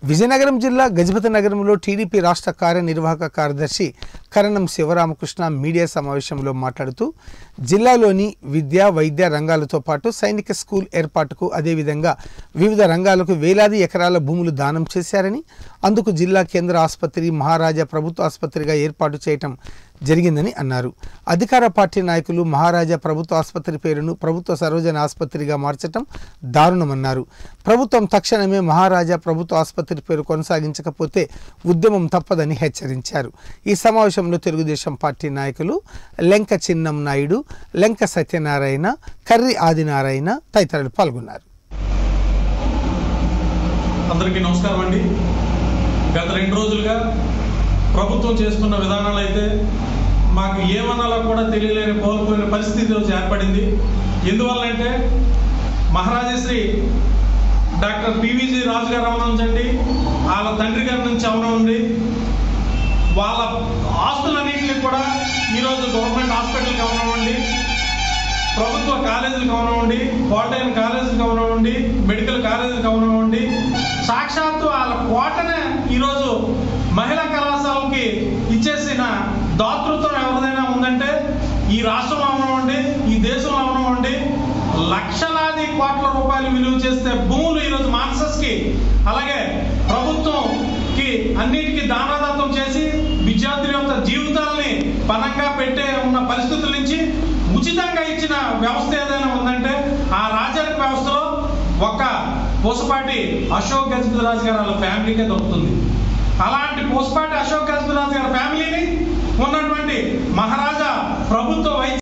విజయనగరం జిల్లా గజపతి నగరంలో టీడీపీ రాష్ట్ర కార్యనిర్వాహక కార్యదర్శి కరణం శివరామకృష్ణ మీడియా సమావేశంలో మాట్లాడుతూ జిల్లాలోని విద్య వైద్య రంగాలతో పాటు సైనిక స్కూల్ ఏర్పాటుకు అదేవిధంగా వివిధ రంగాలకు వేలాది ఎకరాల భూములు దానం చేశారని అందుకు జిల్లా కేంద్ర ఆసుపత్రి మహారాజా ప్రభుత్వ ఆసుపత్రిగా ఏర్పాటు చేయటం జరిగిందని అన్నారు అధికార పార్టీ నాయకులు మహారాజా ప్రభుత్వ ఆసుపత్రి పేరును ప్రభుత్వ సర్వజన ఆసుపత్రిగా మార్చటం దారుణమన్నారు ప్రభుత్వం తక్షణమే మహారాజా ప్రభుత్వ ఆసుపత్రి పేరు కొనసాగించకపోతే ఉద్యమం తప్పదని హెచ్చరించారు ఈ సమావేశంలో తెలుగుదేశం పార్టీ నాయకులు లెంక చిన్నం నాయుడు లెంక సత్యనారాయణ కర్రి ఆదినారాయణ తదితరులు పాల్గొన్నారు అందరికీ నమస్కారం అండి గత రెండు రోజులుగా ప్రభుత్వం చేస్తున్న విధానాలు అయితే మాకు ఏమనాలో కూడా తెలియలేని కోల్పోయిన పరిస్థితి రోజు ఏర్పడింది ఎందువల్లంటే మహారాజశ్రీ డాక్టర్ పివిజి రాజు గారు అవనంచండి వాళ్ళ తండ్రి గారి నుంచి అవనండి వాళ్ళ ఆస్తులన్నింటినీ కూడా ఈరోజు గవర్నమెంట్ హాస్పిటల్కి అవనవండి ప్రభుత్వ కాలేజీలకు అవనవండి పాలిటెక్నిక్ కాలేజీలకు అవనవండి మెడికల్ కాలేజీలకు అవనవండి సాక్షాత్తు వాళ్ళ కోటనే ఈరోజు మహిళా కళాశాలకి ఇచ్చేసిన దాతృత్వం ఎవరిదైనా ఉందంటే ఈ రాష్ట్రంలో అవనవండి ఈ దేశంలో అవనవండి లక్షలాది కోట్ల రూపాయలు విలువ చేస్తే భూములు ఈరోజు మాన్సస్కి అలాగే ప్రభుత్వంకి అన్నిటికీ దానాదత్తం చేసి విద్యార్థుల యొక్క జీవితాలని పనంగా పెట్టే ఉన్న పరిస్థితుల నుంచి ఉచితంగా ఇచ్చిన వ్యవస్థ ఏదైనా ఉందంటే ఆ రాజరిక వ్యవస్థలో ఒక పూసపాటి అశోక్ గజపతి రాజు గారు వాళ్ళ ఫ్యామిలీకే దొరుకుతుంది అలాంటి పూసపాటి అశోక్ గజపతి రాజు గారి ఫ్యామిలీని ఉన్నటువంటి మహారాజా ప్రభుత్వ వైద్య